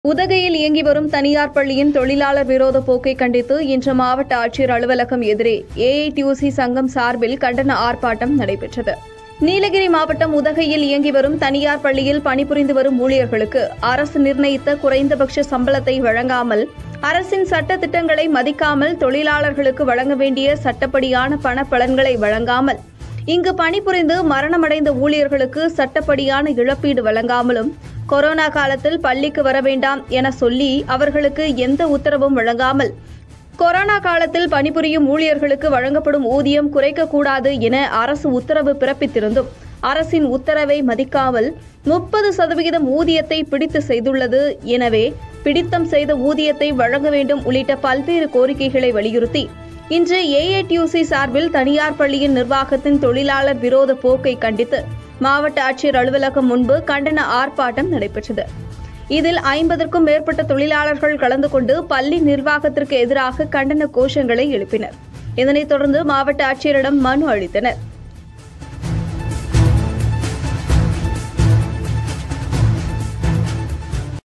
உதகையில் இயங்கி வரும் தனியார் பள்ளியின் தொழிலாளர் விரோத போக்கை கண்டித்து இன்று மாவட்ட ஆட்சியர் அலுவலகம் எதிரே ஏஐடியூசி சங்கம் சார்பில் கண்டன ஆர்ப்பாட்டம் நடைபெற்றது நீலகிரி மாவட்டம் உதகையில் இயங்கி வரும் தனியார் பள்ளியில் பணிபுரிந்து வரும் ஊழியர்களுக்கு அரசு நிர்ணயித்த குறைந்தபட்ச சம்பளத்தை வழங்காமல் அரசின் சட்ட திட்டங்களை மதிக்காமல் தொழிலாளர்களுக்கு வழங்க வேண்டிய சட்டப்படியான பண பலன்களை வழங்காமல் இங்கு பணிபுரிந்து மரணமடைந்த ஊழியர்களுக்கு சட்டப்படியான இழப்பீடு வழங்காமலும் கொரோனா காலத்தில் பள்ளிக்கு வர வேண்டாம் என சொல்லி அவர்களுக்கு எந்த உத்தரவும் வழங்காமல் கொரோனா காலத்தில் பணிபுரியும் ஊழியர்களுக்கு வழங்கப்படும் ஊதியம் குறைக்கக்கூடாது என அரசு உத்தரவு பிறப்பித்திருந்தும் அரசின் உத்தரவை மதிக்காமல் முப்பது சதவிகிதம் ஊதியத்தை பிடித்து செய்துள்ளது எனவே பிடித்தம் செய்த ஊதியத்தை வழங்க வேண்டும் உள்ளிட்ட பல்வேறு கோரிக்கைகளை வலியுறுத்தி இன்று ஏஐடியூசி சார்பில் தனியார் பள்ளியின் நிர்வாகத்தின் தொழிலாளர் விரோத போக்கை கண்டித்து மாவட்ட ஆட்சியர் அலுவலகம் முன்பு கண்டன ஆர்ப்பாட்டம் நடைபெற்றது இதில் ஐம்பதற்கும் மேற்பட்ட தொழிலாளர்கள் கலந்து கொண்டு பள்ளி நிர்வாகத்திற்கு எதிராக கண்டன கோஷங்களை எழுப்பினர் இதனைத் தொடர்ந்து மாவட்ட ஆட்சியரிடம் மனு அளித்தனர்